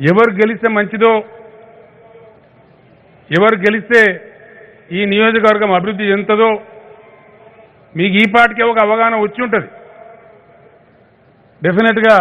ఎవరు గెలిస్తే మంచిదో ఎవరు గెలిస్తే ఈ నియోజకవర్గం అభివృద్ధి చెందుతుందో మీకు ఈ పాటికే ఒక అవగాహన వచ్చి ఉంటుంది డెఫినెట్గా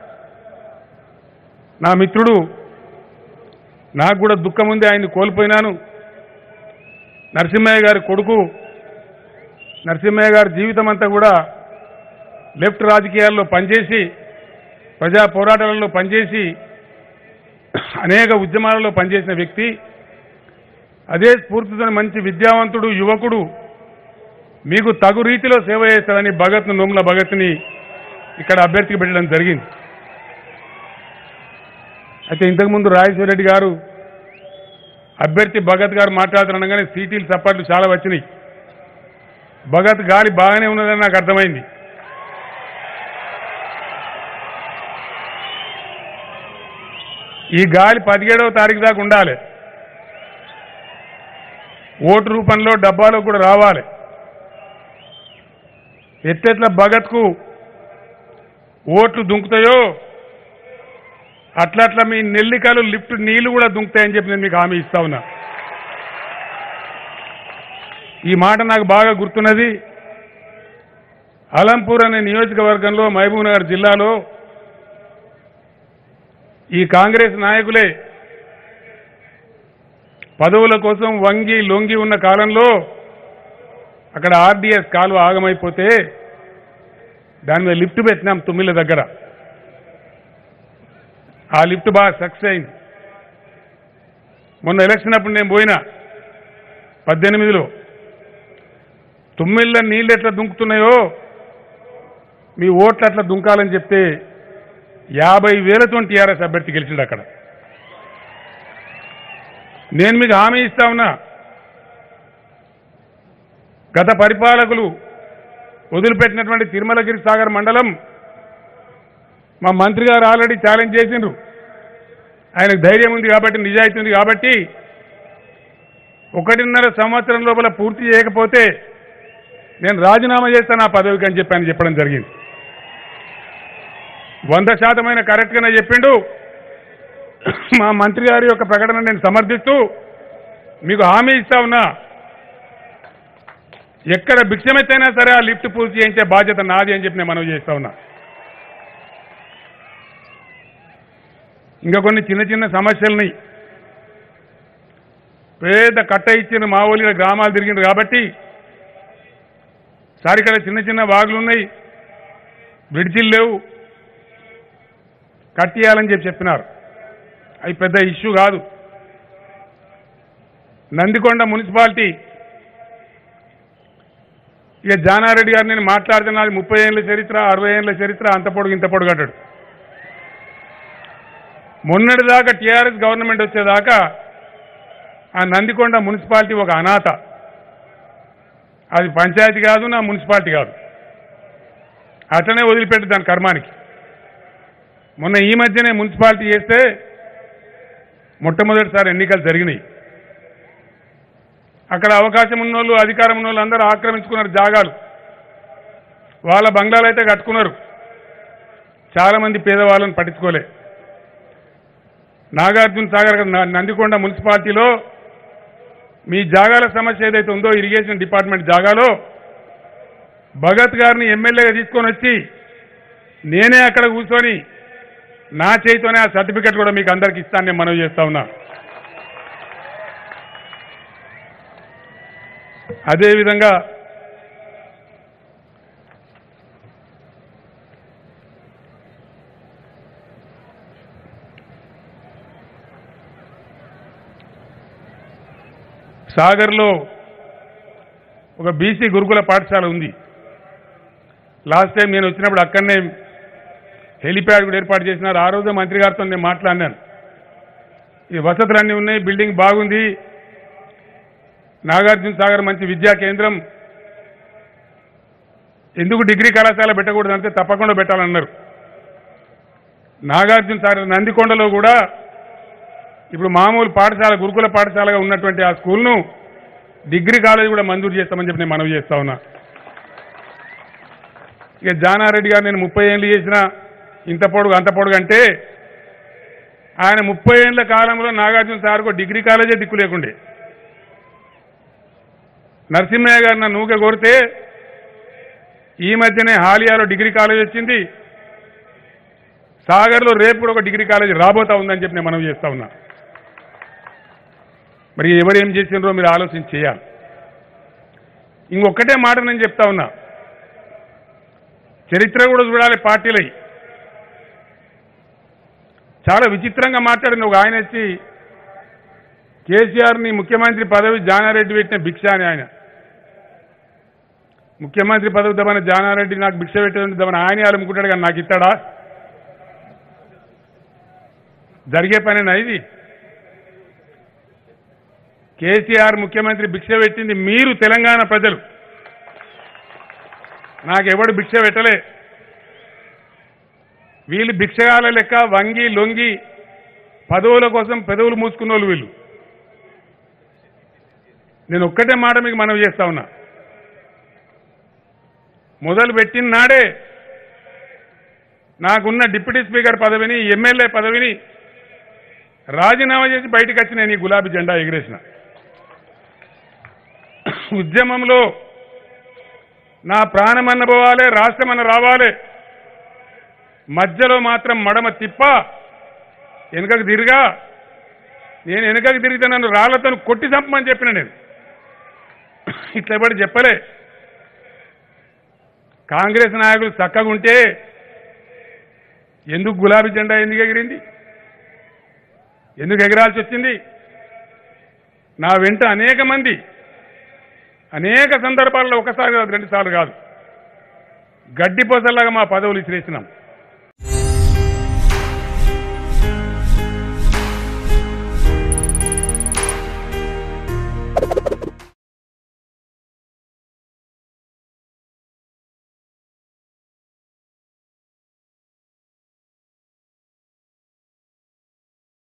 నా మిత్రుడు నాకు కూడా దుఃఖం ఉంది ఆయన్ని కోల్పోయినాను నరసింహయ్య గారి కొడుకు నరసింహయ్య గారి జీవితం అంతా కూడా లెఫ్ట్ రాజకీయాల్లో పనిచేసి ప్రజా పోరాటాలలో పనిచేసి అనేక ఉద్యమాలలో పనిచేసిన వ్యక్తి అదే స్ఫూర్తితో మంచి విద్యావంతుడు యువకుడు మీకు తగు రీతిలో సేవ చేస్తాడని భగత్ను నోముల భగత్ని ఇక్కడ అభ్యర్థికి పెట్టడం జరిగింది అయితే ఇంతకుముందు రాజేశ్వర రెడ్డి గారు అభ్యర్థి భగత్ గారు మాట్లాడుతుండగానే సీటీలు చప్పట్లు చాలా వచ్చినాయి భగత్ గాలి బాగానే ఉన్నదని నాకు అర్థమైంది ఈ గాలి పదిహేడవ తారీఖు దాకా ఉండాలి ఓటు రూపంలో డబ్బాలో కూడా రావాలి ఎట్టెట్ల భగత్కు ఓట్లు దుంకుతాయో అట్లట్లా మీ నెల్లికలు లిఫ్ట్ నీళ్లు కూడా దుంకుతాయని చెప్పి నేను మీకు హామీ ఇస్తా ఉన్నా ఈ మాట నాకు బాగా గుర్తున్నది అలంపూర్ అనే నియోజకవర్గంలో మహబూబ్ నగర్ జిల్లాలో ఈ కాంగ్రెస్ నాయకులే పదవుల కోసం వంగి లొంగి ఉన్న కాలంలో అక్కడ ఆర్డీఎస్ కాలువ ఆగమైపోతే దాని మీద లిఫ్ట్ పెట్టినాం తుమ్మిళ్ళ దగ్గర ఆ లిఫ్ట్ బాగా సక్సెస్ అయింది మొన్న ఎలక్షన్ అప్పుడు నేను పోయినా పద్దెనిమిదిలో తుమ్మిళ్ళ నీళ్ళు ఎట్లా దుంకుతున్నాయో మీ ఓట్లు అట్లా దుంకాలని చెప్తే యాభై వేలతో టీఆర్ఎస్ అభ్యర్థి గెలిచిండు అక్కడ నేను మీకు హామీ ఇస్తా ఉన్నా గత పరిపాలకులు వదిలిపెట్టినటువంటి తిరుమలగిరి సాగర్ మండలం మా మంత్రి గారు ఆల్రెడీ ఛాలెంజ్ చేసిండ్రు ఆయనకు ధైర్యం ఉంది కాబట్టి నిజాయితీ ఉంది కాబట్టి ఒకటిన్నర సంవత్సరం లోపల పూర్తి చేయకపోతే నేను రాజీనామా చేస్తాను ఆ పదవికి అని చెప్పి ఆయన చెప్పడం జరిగింది వంద శాతమైన కరెక్ట్గానే చెప్పిండు మా మంత్రి గారి యొక్క ప్రకటన నేను సమర్థిస్తూ మీకు హామీ ఇస్తా ఉన్నా ఎక్కడ భిక్షమెత్తైనా సరే ఆ లిఫ్ట్ పూర్తి చేయించే బాధ్యత నాది అని చెప్పి నేను మనవి చేస్తా ఉన్నా ఇంకా కొన్ని చిన్న చిన్న సమస్యలని పేద కట్ట ఇచ్చిన మావోలీల గ్రామాలు తిరిగిండ్రు కాబట్టి సార్ ఇక్కడ చిన్న చిన్న వాగులు ఉన్నాయి బ్రిడ్జిలు లేవు కట్టియాలని చెప్పి చెప్పినారు అవి పెద్ద ఇష్యూ కాదు నందికొండ మున్సిపాలిటీ ఇక జానారెడ్డి గారు నేను మాట్లాడుతున్నది ముప్పై ఏళ్ళ చరిత్ర అరవై ఏళ్ళ చరిత్ర అంత పొడుగు ఇంత పొడుగు కట్టాడు మొన్నటిదాకా టీఆర్ఎస్ గవర్నమెంట్ వచ్చేదాకా ఆ నందికొండ మున్సిపాలిటీ ఒక అనాథ అది పంచాయతీ కాదు నా మున్సిపాలిటీ కాదు అట్లనే వదిలిపెట్టి దాని కర్మానికి మొన్న ఈ మధ్యనే మున్సిపాలిటీ చేస్తే మొట్టమొదటిసారి ఎన్నికలు జరిగినాయి అక్కడ అవకాశం ఉన్నోళ్ళు అధికారం ఉన్నోళ్ళు అందరూ ఆక్రమించుకున్నారు జాగాలు వాళ్ళ బంగ్లాలు అయితే కట్టుకున్నారు చాలా మంది పేదవాళ్ళని పట్టించుకోలే నాగార్జున సాగర్ న- నందికొండ మున్సిపాలిటీలో మీ జాగాల సమస్య ఏదైతే ఉందో ఇరిగేషన్ డిపార్ట్మెంట్ జాగాలో భగత్ గారిని ఎమ్మెల్యేగా తీసుకొని వచ్చి నేనే అక్కడ కూర్చొని నా చేతితోనే ఆ సర్టిఫికెట్ కూడా మీకు అందరికి ఇస్తాను నేను మనవి చేస్తా ఉన్నా అదేవిధంగా సాగర్లో ఒక బీసీ గురుకుల పాఠశాల ఉంది లాస్ట్ టైం నేను వచ్చినప్పుడు అక్కడనే హెలిప్యాడ్ కూడా ఏర్పాటు చేసినారు ఆ రోజు మంత్రి గారితో నేను మాట్లాడినాను ఈ వసతులన్నీ ఉన్నాయి బిల్డింగ్ బాగుంది నాగార్జున సాగర్ మంచి విద్యా కేంద్రం ఎందుకు డిగ్రీ కళాశాల పెట్టకూడదు అంటే తప్పకుండా పెట్టాలన్నారు నాగార్జున సాగర్ నందికొండలో కూడా ఇప్పుడు మామూలు పాఠశాల గురుకుల పాఠశాలగా ఉన్నటువంటి ఆ స్కూల్ను డిగ్రీ కాలేజ్ కూడా మంజూరు చేస్తామని చెప్పి నేను మనవి చేస్తా ఉన్నా ఇక జానారెడ్డి గారు నేను ముప్పై ఏళ్ళు చేసిన ఇంత పొడుగు అంత పొడుగు అంటే ఆయన ముప్పై ఏళ్ల కాలంలో నాగార్జున సార్కు డిగ్రీ కాలేజే దిక్కు లేకుండే నరసింహయ్య గారు నన్ను ఊకే కోరితే ఈ మధ్యనే హాలియాలో డిగ్రీ కాలేజ్ వచ్చింది సాగర్లో రేపు కూడా ఒక డిగ్రీ కాలేజ్ రాబోతా ఉందని చెప్పి నేను మనం చేస్తా ఉన్నా మరి ఎవరు ఏం చేసినారో మీరు ఆలోచన చేయాలి ఇంకొక్కటే మాట నేను చెప్తా ఉన్నా చరిత్ర కూడా చూడాలి పార్టీలై చాలా విచిత్రంగా మాట్లాడిన ఒక ఆయన వచ్చి కేసీఆర్ని ముఖ్యమంత్రి పదవి జానారెడ్డి పెట్టిన భిక్ష అని ఆయన ముఖ్యమంత్రి పదవి దమన జానారెడ్డి నాకు భిక్ష పెట్టేది దమన ఆయన అలుముకుంటాడు కానీ నాకు ఇస్తాడా జరిగే పనేనా ఇది కేసీఆర్ ముఖ్యమంత్రి భిక్ష పెట్టింది మీరు తెలంగాణ ప్రజలు నాకెవడు భిక్ష పెట్టలే వీళ్ళు భిక్షగాల లెక్క వంగి లొంగి పదవుల కోసం పెదవులు మూసుకున్న వాళ్ళు వీళ్ళు నేను ఒక్కటే మాట మీకు మనవి చేస్తా ఉన్నా మొదలు పెట్టిన నాడే నాకున్న డిప్యూటీ స్పీకర్ పదవిని ఎమ్మెల్యే పదవిని రాజీనామా చేసి బయటకు వచ్చి నేను ఈ గులాబీ జెండా ఎగిరేసిన ఉద్యమంలో నా ప్రాణమన్న పోవాలి రాష్ట్రమన్న రావాలి మధ్యలో మాత్రం మడమ తిప్ప వెనుకకు తిరిగా నేను వెనుకకు తిరిగితే నన్ను రాళ్లతో కొట్టి చంపమని చెప్పిన నేను ఇట్లా ఎవడు చెప్పలే కాంగ్రెస్ నాయకులు చక్కగా ఉంటే ఎందుకు గులాబీ జెండా ఎందుకు ఎగిరింది ఎందుకు ఎగరాల్సి వచ్చింది నా వెంట అనేక మంది అనేక సందర్భాల్లో ఒకసారి కాదు రెండు సార్లు కాదు గడ్డిపోసల్లాగా మా పదవులు ఇచ్చిరేసినాం